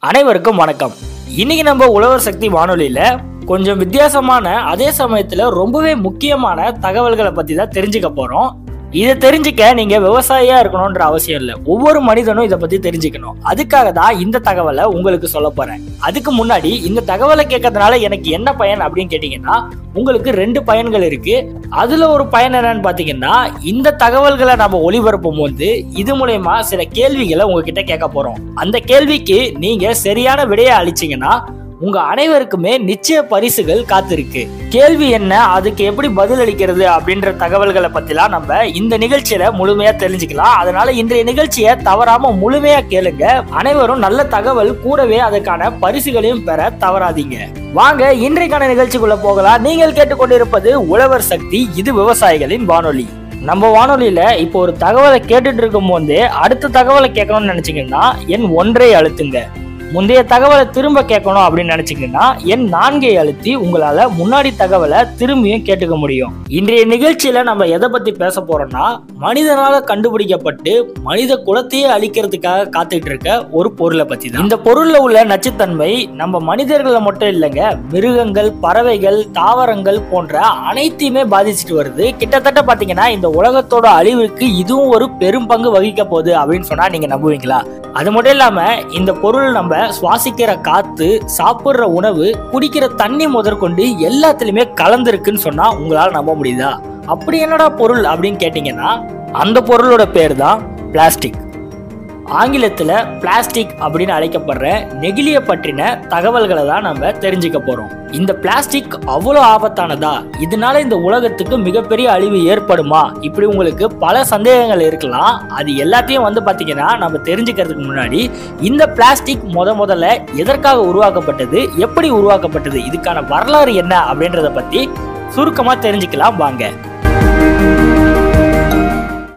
அனைவருக்கும் வணக்கம் இன்னைக்கு நம்ம உழவர் சக்தி வானொலியில கொஞ்சம் வித்தியாசமான அதே சமயத்துல ரொம்பவே முக்கியமான தகவல்களை பத்தி தான் தெரிஞ்சுக்க போறோம் இதை தெரிஞ்சுக்க நீங்க விவசாயியா இருக்கணும்ன்ற அவசியம் இல்லை ஒவ்வொரு மனிதனும் இதை பத்தி தெரிஞ்சுக்கணும் அதுக்காக தான் இந்த தகவலை உங்களுக்கு சொல்ல போறேன் அதுக்கு முன்னாடி இந்த தகவலை கேட்கறதுனால எனக்கு என்ன பயன் அப்படின்னு கேட்டீங்கன்னா உங்களுக்கு ரெண்டு பயன்கள் இருக்கு அதுல ஒரு பயன் என்னன்னு பாத்தீங்கன்னா இந்த தகவல்களை நம்ம ஒளிபரப்பும் போது இது மூலயமா சில கேள்விகளை உங்ககிட்ட கேட்க போறோம் அந்த கேள்விக்கு நீங்க சரியான விடையை அளிச்சீங்கன்னா உங்க அனைவருக்குமே நிச்சய பரிசுகள் காத்திருக்கு கேள்வி என்ன அதுக்கு எப்படி பதில் அளிக்கிறது அப்படின்ற தகவல்களை பத்திலாம் நம்ம இந்த நிகழ்ச்சியில முழுமையா தெரிஞ்சுக்கலாம் அதனால இன்றைய நிகழ்ச்சியை தவறாம முழுமையா கேளுங்க அனைவரும் நல்ல தகவல் கூடவே அதுக்கான பரிசுகளையும் பெற தவறாதீங்க வாங்க இன்றைக்கான நிகழ்ச்சிக்குள்ள போகலாம் நீங்கள் கேட்டுக்கொண்டிருப்பது உழவர் சக்தி இது விவசாயிகளின் வானொலி நம்ம வானொலியில இப்போ ஒரு தகவலை கேட்டுட்டு இருக்கும் போதே அடுத்த தகவலை கேட்கணும்னு நினைச்சீங்கன்னா என் ஒன்றை அழுத்துங்க முந்தைய தகவலை திரும்ப கேட்கணும் அப்படின்னு நினைச்சீங்கன்னா என் நான்கை அழுத்தி உங்களால முன்னாடி தகவலை திரும்பியும் கேட்டுக்க முடியும் இன்றைய நிகழ்ச்சியில நம்ம எதை பத்தி பேச போறோம்னா மனிதனால கண்டுபிடிக்கப்பட்டு மனித குலத்தையே அழிக்கிறதுக்காக காத்துட்டு இருக்க ஒரு பொருளை பத்தி தான் இந்த பொருள்ல உள்ள நச்சுத்தன்மை நம்ம மனிதர்களை மட்டும் இல்லைங்க மிருகங்கள் பறவைகள் தாவரங்கள் போன்ற அனைத்தையுமே பாதிச்சுட்டு வருது கிட்டத்தட்ட பாத்தீங்கன்னா இந்த உலகத்தோட அழிவுக்கு இதுவும் ஒரு பெரும் பங்கு வகிக்க போகுது அப்படின்னு சொன்னா நீங்க நம்புவீங்களா அது மட்டும் இல்லாம இந்த பொருள் நம்ம சுவாசிக்கிற காத்து சாப்பிடுற உணவு குடிக்கிற தண்ணி முதற்கொண்டு எல்லாத்துலயுமே கலந்துருக்குன்னு சொன்னா உங்களால நம்ப முடியுதா அப்படி என்னடா பொருள் அப்படின்னு கேட்டீங்கன்னா அந்த பொருளோட பேர் தான் பிளாஸ்டிக் ஆங்கிலத்துல பிளாஸ்டிக் அப்படின்னு அழைக்கப்படுற நெகிழிய பற்றின தகவல்களை தான் நம்ம தெரிஞ்சுக்க போறோம் இந்த பிளாஸ்டிக் அவ்வளோ ஆபத்தானதா இதனால இந்த உலகத்துக்கு மிகப்பெரிய அழிவு ஏற்படுமா இப்படி உங்களுக்கு பல சந்தேகங்கள் இருக்கலாம் அது எல்லாத்தையும் வந்து பாத்தீங்கன்னா நம்ம தெரிஞ்சுக்கிறதுக்கு முன்னாடி இந்த பிளாஸ்டிக் முத முதல்ல எதற்காக உருவாக்கப்பட்டது எப்படி உருவாக்கப்பட்டது இதுக்கான வரலாறு என்ன அப்படின்றத பத்தி சுருக்கமா தெரிஞ்சுக்கலாம் வாங்க